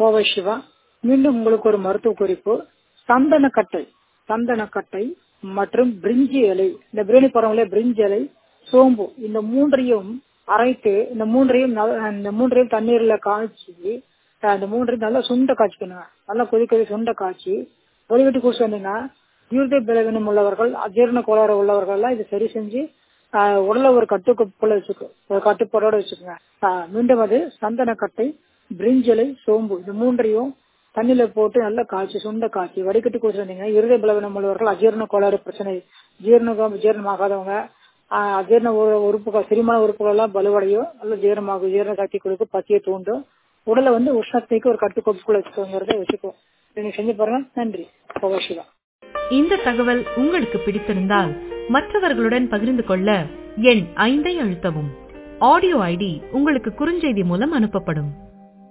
கோவை சிவா மீண்டும் உங்களுக்கு ஒரு மருத்துவ குறிப்பு சந்தனக்கட்டை சந்தனக்கட்டை மற்றும் பிரிஞ்சி இலை இந்த பிரியாணி பரவல பிரிஞ்சி இலை சோம்பு இந்த மூன்றையும் அரைத்து இந்த மூன்றையும் நல்ல- இந்த மூன்றையும் தண்ணீர்ல காய்ச்சி அஹ் இந்த மூன்றையும் நல்லா சுண்ட காய்ச்சிக்கணுங்க நல்லா கொதிக்க கொதி சுண்ட காய்ச்சி வடிகட்டி குடிச்சு வந்தீங்கன்னா இருதய பலவீனம் உள்ளவர்கள் அஜீரண கோளாறு உள்ளவர்கள் எல்லாம் இது சரி செஞ்சு ஆஹ் உடலை ஒரு கட்டுக்குள்ள வச்சுக்கோ ஒரு கட்டுப்பாடோட வச்சுக்கோங்க ஆஹ் மீண்டும் அது சந்தனக்கட்டை பிரிஞ்சலை சோம்பு இது மூன்றையும் தண்ணியில போட்டு நல்லா காய்ச்சி சுண்ட காய்ச்சி வடிகட்டி குடிச்சு வந்தீங்கன்னா இருதய பலவீனம் உள்ளவர்கள் அஜீரண கோளாறு பிரச்சனை ஜீரணம் ஜீரணமாகாதவங்க ஆஹ் அஜீரண உறு- உறுப்புகள் செரிமான உறுப்புகள் எல்லாம் வலுவடையும் நல்ல ஜீரணமாகும் ஜீரண சக்தி கொடுக்கும் பசியை தூண்டும் உடலை வந்து உஷ்ணத்தைக்கு ஒரு கட்டுக்கோப்புக்குள்ள வச்சுக்கோங்கிறத வச்சுக்கோ நீங்க செஞ்சு பாருங்க நன்றி கோவசிவா இந்த தகவல் உங்களுக்கு பிடித்திருந்தால் மற்றவர்களுடன் பகிர்ந்து கொள்ள எண் ஐந்தை அழுத்தவும் ஆடியோ ஐடி உங்களுக்கு குறுஞ்செய்தி மூலம் அனுப்பப்படும்